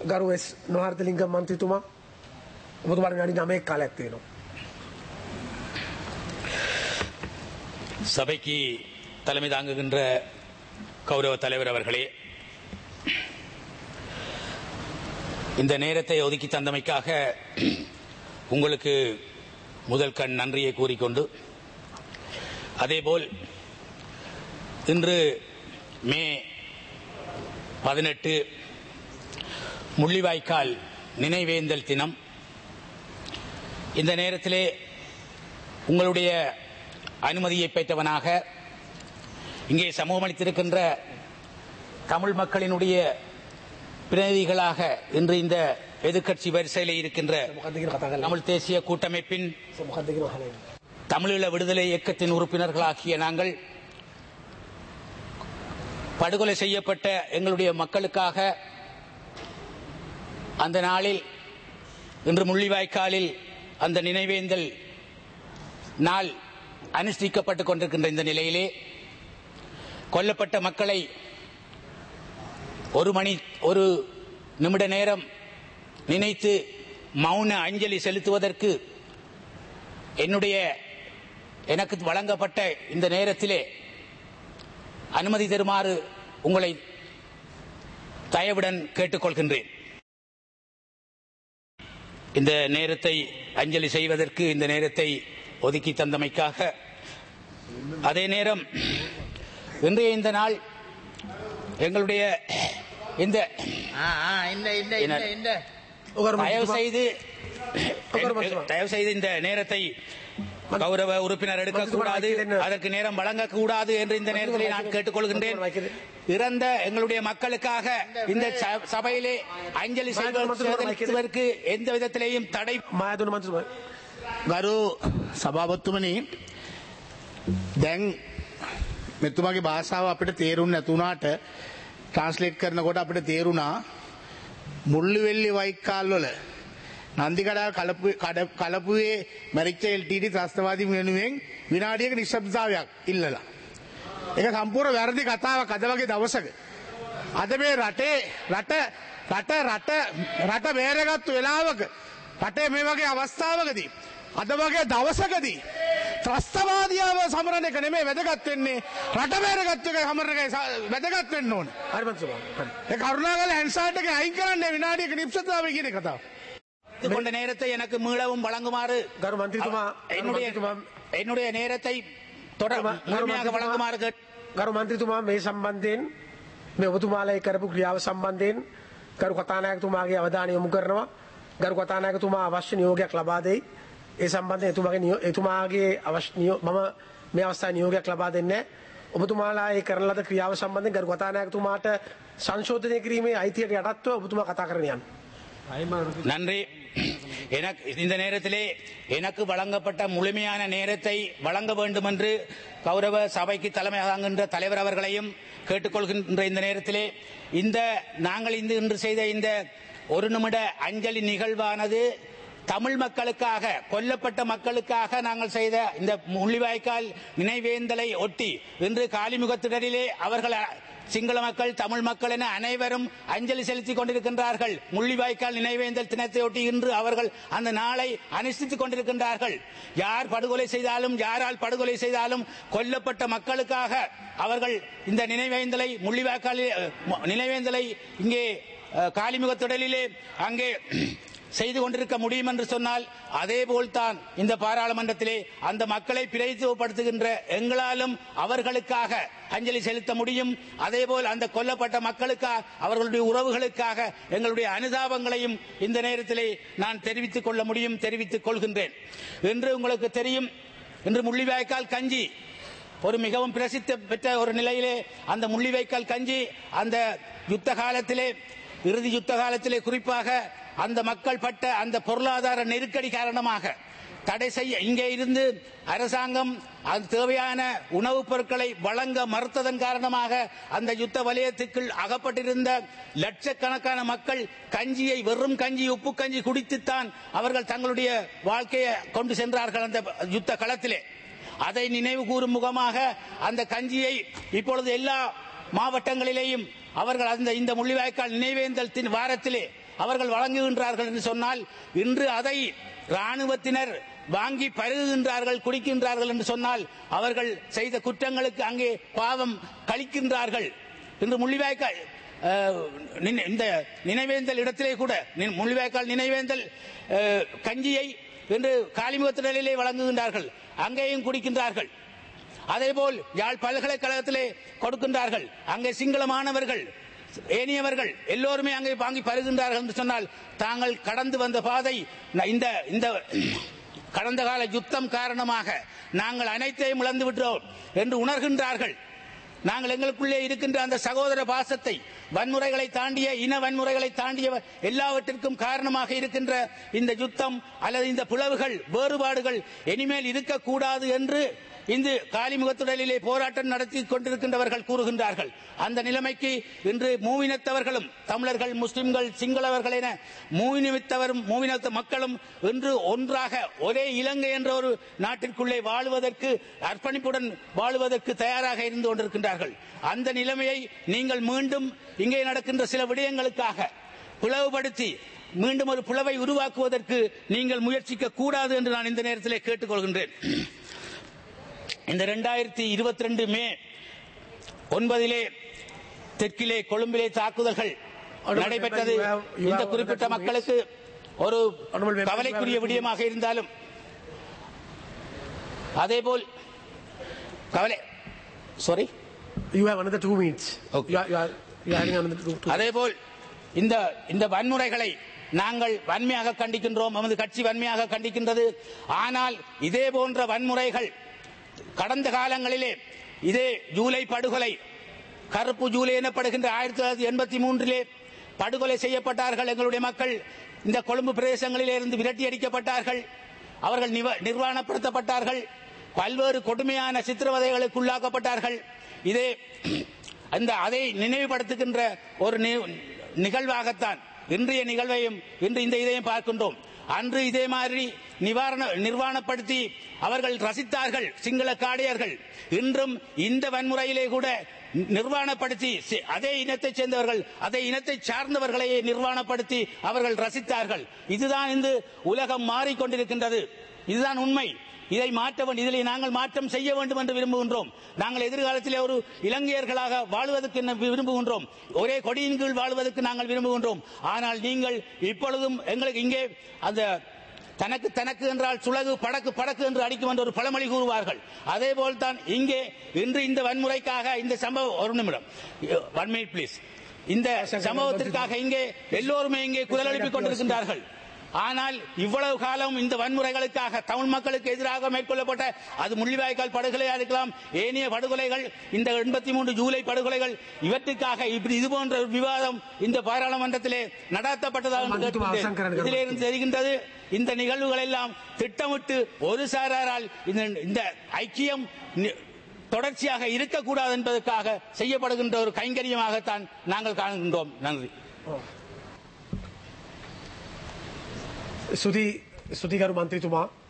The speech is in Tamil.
ගරු එස් නොහර්තලිංග මන්ත්‍රතුමා ඔබතුමාට වැඩි නමේ කාලයක් තියෙනවා. சபைக்கு தலைமை தாங்குகின்ற கௌரவ தலைவர் அவர்களே இந்த நேரத்தை ஒதுக்கி தந்தமைக்காக உங்களுக்கு முதல் கண் நன்றியை கூறிக்கொண்டு அதேபோல் இன்று மே பதினெட்டு முள்ளிவாய்க்கால் நினைவேந்தல் தினம் இந்த நேரத்திலே உங்களுடைய அனுமதியை பெற்றவனாக இங்கே சமூகமளித்திருக்கின்ற தமிழ் மக்களினுடைய பிரதிநிதிகளாக இன்று இந்த எதிர்க்கட்சி வரிசையில் இருக்கின்ற මොකක්ද කියන කතා කරලා. தமிழ் தேசிய கூட்டமைப்பின் මොකක්ද කියන අහලා ඉන්න. தமிழீழ விடுதலை இயக்கத்தின் உறுப்பினர்களாகிய நாங்கள் படுகொலை செய்யப்பட்ட எங்களுடைய மக்களுக்காக அந்த நாளில் இன்று முள்ளிவாய்க்காலில் அந்த நினைவேந்தல் நாள் அனுஷ்டிக்கப்பட்டுக் கொண்டிருக்கின்ற இந்த நிலையிலே கொல்லப்பட்ட மக்களை ஒரு மணி ஒரு நிமிட நேரம் நினைத்து மௌன அஞ்சலி செலுத்துவதற்கு என்னுடைய எனக்கு வழங்கப்பட்ட இந்த நேரத்திலே அனுமதி தருமாறு உங்களை தயவுடன் கேட்டுக்கொள்கின்றேன் இந்த நேரத்தை அஞ்சலி செய்வதற்கு இந்த நேரத்தை ஒதுக்கி தந்தமைக்காக அதே நேரம் இன்றைய இந்த நாள் எங்களுடைய இந்த ஆ, ஆ, இந்த இந்த இந்த இந்த ඔකරු தயவு මන්ත්‍රතුමා செய்து உட்காரு, மன்சுமா. தயவு செய்து இந்த நேரத்தை கௌரவ உறுப்பினர் எடுக்கக்கூடாது மன்சுமா, அதற்கு நேரம் வழங்கக்கூடாது என்று இந்த நேரத்தில் நான் கேட்டுக்கொள்கின்றேன் மன்சுமா, இறந்த எங்களுடைய மக்களுக்காக இந்த ச- சபையிலே அஞ்சலி மன்சுமா, மன்சுமா, செய்வதற்கு எந்த விதத்திலேயும் தடை මායදුන මන්ත්‍රතුමා ගරු සභාපත්තුමනි දැන් මෙතුමගේ භාෂාව අපිට තේරුම් නැතුනාට ට්‍රන්ස්ලේට් කරනකොට අපිට තේරුණා මුල්ලිවෙල්ලි වයිකාල්වල නන්දිකඩා කලපු කඩ- කලපුවේ මැරිච්ච එල්ටඩ ත්‍රස්තවාදී වෙනුවෙන් විනාඩියක නිශ්ශබ්දාවයක් ඉල්ලලා. එක සම්පූර් වැරදි කතාවක් අද වගේ දවසක. අද මේ රටේ රට රට රට රට බේරගත්තු වෙලාවක රටේ මේ වගේ අවස්ථාවකදී. අද වගේ දවසකදී. ත්‍රස්තවාදියාව සමරණ එක නෙමේ වැදගත් වෙන්නේ රට බේරගත්තු එක සමරණ එක වැදගත් වෙන්න ඕන. හරි මන්ත්‍රතුමා හරි. ඒ කරුණාකර හැන්සාට් එක අයින් කරන්න විනාඩියක නිශ්ශබ්දතාවය කියන කතාව. கொண்ட நேரத்தை எனக்கு மீளவும் வழங்குமாறு ගරු මන්ත්‍රතුමා என்னுடைய මන්ත්‍රතුමා என்னுடைய நேரத்தை தொடர் ගරු முழுமையாக මන්ත්‍රතුමා- வழங்குமாறு கேட்டு ගරු මන්ත්‍රතුමා මේ සම්බන්ධයෙන් මේ ඔබතුමාලා කරපු ක්‍රියාව සම්බන්ධයෙන් ගරු කතානායකතුමාගේ අවධානය යොමු කරනවා ගරු කතානායකතුමා අවශ්‍ය නියෝගයක් ලබා දෙයි ඒ සම්බන්ධයෙන් එතුමාගේ නියෝ- එතුමාගේ අවශ්‍ය නියෝ- මම මේ අවස්ථාවේ නියෝගයක් ලබා දෙන්නේ නැහැ. ඔබතුමාලා ඒ කරන ලද ක්‍රියාව සම්බන්ධයෙන් ගරු කතානායකතුමාට සංශෝධනය කිරීමේ අයිතියට යටත්ව ඔබතුමා කතා කරන්න යන්න. நன்றி எனக்கு இந்த நேரத்திலே எனக்கு வழங்கப்பட்ட முழுமையான நேரத்தை வழங்க வேண்டும் என்று கௌரவ சபைக்கு தலைமை தாங்குகின்ற தலைவர் அவர்களையும் கேட்டுக்கொள்கின்ற இந்த நேரத்திலே இந்த நாங்கள் இந்த இன்று செய்த இந்த ஒரு நிமிட அஞ்சலி நிகழ்வானது தமிழ் மக்களுக்காக கொல்லப்பட்ட மக்களுக்காக நாங்கள் செய்த இந்த முள்ளிவாய்க்கால் நினைவேந்தலை ஒட்டி இன்று காலிமுகத்திடரிலே அவர்கள் சிங்கள மக்கள் தமிழ் மக்கள் என அனைவரும் அஞ்சலி செலுத்திக் கொண்டிருக்கின்றார்கள் முள்ளிவாய்க்கால் நினைவேந்தல் தினத்தையொட்டி இன்று அவர்கள் அந்த நாளை அனுஷ்டித்துக் கொண்டிருக்கின்றார்கள் யார் படுகொலை செய்தாலும் யாரால் படுகொலை செய்தாலும் கொல்லப்பட்ட மக்களுக்காக அவர்கள் இந்த நினைவேந்தலை முள்ளிவாய்க்காலில் அஹ், மு- நினைவேந்தலை இங்கே அஹ், காலிமுகத்திடலிலே அங்கே செய்து கொண்டிருக்க முடியும் என்று சொன்னால் அதே போல்தான் இந்த பாராளுமன்றத்திலே அந்த மக்களை பிரதித்துவப்படுத்துகின்ற எங்களாலும் அவர்களுக்காக அஞ்சலி செலுத்த முடியும் அதேபோல் அந்த கொல்லப்பட்ட மக்களுக்காக அவர்களுடைய உறவுகளுக்காக எங்களுடைய அனுதாபங்களையும் இந்த நேரத்திலே நான் தெரிவித்துக் கொள்ள முடியும் தெரிவித்துக் கொள்கின்றேன் என்று உங்களுக்கு தெரியும் இன்று முள்ளிவாய்க்கால் கஞ்சி ஒரு மிகவும் பிரசித்தி பெற்ற ஒரு நிலையிலே அந்த முள்ளிவாய்க்கால் கஞ்சி அந்த யுத்த காலத்திலே இறுதி யுத்த காலத்திலே குறிப்பாக அந்த மக்கள் பட்ட அந்த பொருளாதார நெருக்கடி காரணமாக தடை செய்ய இங்கே இருந்து அரசாங்கம் அது தேவையான உணவுப் பொருட்களை வழங்க மறுத்ததன் காரணமாக அந்த யுத்த வலயத்துக்குள் அகப்பட்டிருந்த லட்சக்கணக்கான மக்கள் கஞ்சியை வெறும் கஞ்சி உப்பு கஞ்சி குடித்துத்தான் அவர்கள் தங்களுடைய வாழ்க்கையை கொண்டு சென்றார்கள் அந்த யுத்த களத்திலே அதை நினைவு கூறும் முகமாக அந்த கஞ்சியை இப்பொழுது எல்லா மாவட்டங்களிலேயும் அவர்கள் அந்த இந்த முள்ளிவாய்க்கால் நினைவேந்தல் தின வாரத்திலே அவர்கள் வழங்குகின்றார்கள் என்று சொன்னால் இன்று அதை ராணுவத்தினர் வாங்கி பருகுகின்றார்கள் குடிக்கின்றார்கள் என்று சொன்னால் அவர்கள் செய்த குற்றங்களுக்கு அங்கே பாவம் கழிக்கின்றார்கள் இன்று முள்ளிவாய்க்கால் அஹ், நினை- இந்த நினைவேந்தல் இடத்திலே கூட நி- முள்ளிவாய்க்கால் நினைவேந்தல் அஹ், கஞ்சியை இன்று காலிமுகத்திடலிலே வழங்குகின்றார்கள் அங்கேயும் குடிக்கின்றார்கள் அதேபோல் யாழ் பல்கலைக்கழகத்திலே கொடுக்கின்றார்கள் அங்கே சிங்கள மாணவர்கள் ஏனியவர்கள் எல்லோருமே அங்கே வாங்கி பருகின்றார்கள் என்று சொன்னால் தாங்கள் கடந்து வந்த பாதை ந- இந்த இந்த கடந்த கால யுத்தம் காரணமாக நாங்கள் அனைத்தையும் இழந்து விட்டோம் என்று உணர்கின்றார்கள் நாங்கள் எங்களுக்குள்ளே இருக்கின்ற அந்த சகோதர பாசத்தை வன்முறைகளை தாண்டிய இன வன்முறைகளை தாண்டிய எல்லாவற்றிற்கும் காரணமாக இருக்கின்ற இந்த யுத்தம் அல்லது இந்த பிளவுகள் வேறுபாடுகள் இனிமேல் இருக்கக்கூடாது என்று இந்த காலிமுகத்துடலிலே போராட்டம் நடத்தி கொண்டிருக்கின்றவர்கள் கூறுகின்றார்கள் அந்த நிலைமைக்கு இன்று மூவினத்தவர்களும் தமிழர்கள் முஸ்லிம்கள் சிங்களவர்கள் என மூவினத்தவரும் மூவினத்த மக்களும் இன்று ஒன்றாக ஒரே இலங்கை என்ற ஒரு நாட்டிற்குள்ளே வாழுவதற்கு அர்ப்பணிப்புடன் வாழுவதற்கு தயாராக இருந்து கொண்டிருக்கின்றார்கள் அந்த நிலைமையை நீங்கள் மீண்டும் இங்கே நடக்கின்ற சில விடயங்களுக்காக பிளவுபடுத்தி மீண்டும் ஒரு பிளவை உருவாக்குவதற்கு நீங்கள் முயற்சிக்க கூடாது என்று நான் இந்த நேரத்திலே கேட்டுக்கொள்கின்றேன் இந்த இரண்டாயிரத்தி இருபத்தி ரெண்டு மே ஒன்பதிலே தெற்கிலே கொழும்பிலே தாக்குதல்கள் நடைபெற்றது you have- you இந்த have குறிப்பிட்ட another two மக்களுக்கு ஒரு Honorable members, கவலைக்குரிய you have- விடயமாக இருந்தாலும் அதேபோல் கவலை sorry You have another two minutes. Okay. You are, you are, you are having another two, two அதேபோல் இந்த இந்த வன்முறைகளை நாங்கள் வன்மையாக கண்டிக்கின்றோம் நமது கட்சி வன்மையாக கண்டிக்கின்றது ஆனால் இதே போன்ற வன்முறைகள் கடந்த காலங்களிலே இதே ஜூலை படுகொலை கருப்பு ஜூலை எனப்படுகின்ற ஆயிரத்தி தொள்ளாயிரத்தி எண்பத்தி மூன்றிலே படுகொலை செய்யப்பட்டார்கள் எங்களுடைய மக்கள் இந்த கொழும்பு பிரதேசங்களிலே இருந்து விரட்டி அடிக்கப்பட்டார்கள் அவர்கள் நிவ- நிர்வாணப்படுத்தப்பட்டார்கள் பல்வேறு கொடுமையான சித்திரவதைகளுக்கு உள்ளாக்கப்பட்டார்கள் இதே அந்த அதை நினைவுபடுத்துகின்ற ஒரு நி- நிகழ்வாகத்தான் இன்றைய நிகழ்வையும் இன்று இந்த இதையும் பார்க்கின்றோம் அன்று இதே மாதிரி நிவாரண நிர்வாணப்படுத்தி அவர்கள் ரசித்தார்கள் சிங்கள காடையர்கள் இன்றும் இந்த வன்முறையிலே கூட நிர்வாணப்படுத்தி சி- அதே இனத்தைச் சேர்ந்தவர்கள் அதே இனத்தை சார்ந்தவர்களையே நிர்வாணப்படுத்தி அவர்கள் ரசித்தார்கள் இதுதான் இந்த உலகம் மாறிக்கொண்டிருக்கின்றது இதுதான் உண்மை இதை மாற்ற வேண்டும் இதிலே நாங்கள் மாற்றம் செய்ய வேண்டும் என்று விரும்புகின்றோம் நாங்கள் எதிர்காலத்திலே ஒரு இலங்கையர்களாக வாழ்வதற்கு என்ன விரும்புகின்றோம் ஒரே கொடியின் கீழ் வாழ்வதற்கு நாங்கள் விரும்புகின்றோம் ஆனால் நீங்கள் இப்பொழுதும் எங்களுக்கு இங்கே அந்த தனக்கு தனக்கு என்றால் சுலகு படக்கு படக்கு என்று அடிக்கும் என்று ஒரு பழமொழி கூறுவார்கள் அதே போல் தான் இங்கே இன்று இந்த வன்முறைக்காக இந்த சம்பவம் ஒரு நிமிடம் ஒன் மினிட் ப்ளீஸ் இந்த சம்பவத்திற்காக இங்கே எல்லோருமே இங்கே குரல் எழுப்பிக் கொண்டிருக்கின்றார்கள் ஆனால் இவ்வளவு காலம் இந்த வன்முறைகளுக்காக தமிழ் மக்களுக்கு எதிராக மேற்கொள்ளப்பட்ட அது முள்ளிவாய்க்கால் படுகொலையா இருக்கலாம் ஏனைய படுகொலைகள் இந்த எண்பத்தி மூன்று ஜூலை படுகொலைகள் இவற்றுக்காக இப்படி இது போன்ற ஒரு விவாதம் இந்த பாராளுமன்றத்திலே நடாத்தப்பட்டதாக ஆமாம், இது அவசரம் இதிலே இருந்து தெரிகின்றது இந்த நிகழ்வுகள் எல்லாம் திட்டமிட்டு ஒரு சாராரால் இந்த இந்த ஐக்கியம் நி- தொடர்ச்சியாக இருக்கக்கூடாது என்பதற்காக செய்யப்படுகின்ற ஒரு கைங்கரியமாகத்தான் நாங்கள் காணுகின்றோம் நன்றி ස්තුති ස්තුතිකරු මන්ත්‍රීතුමා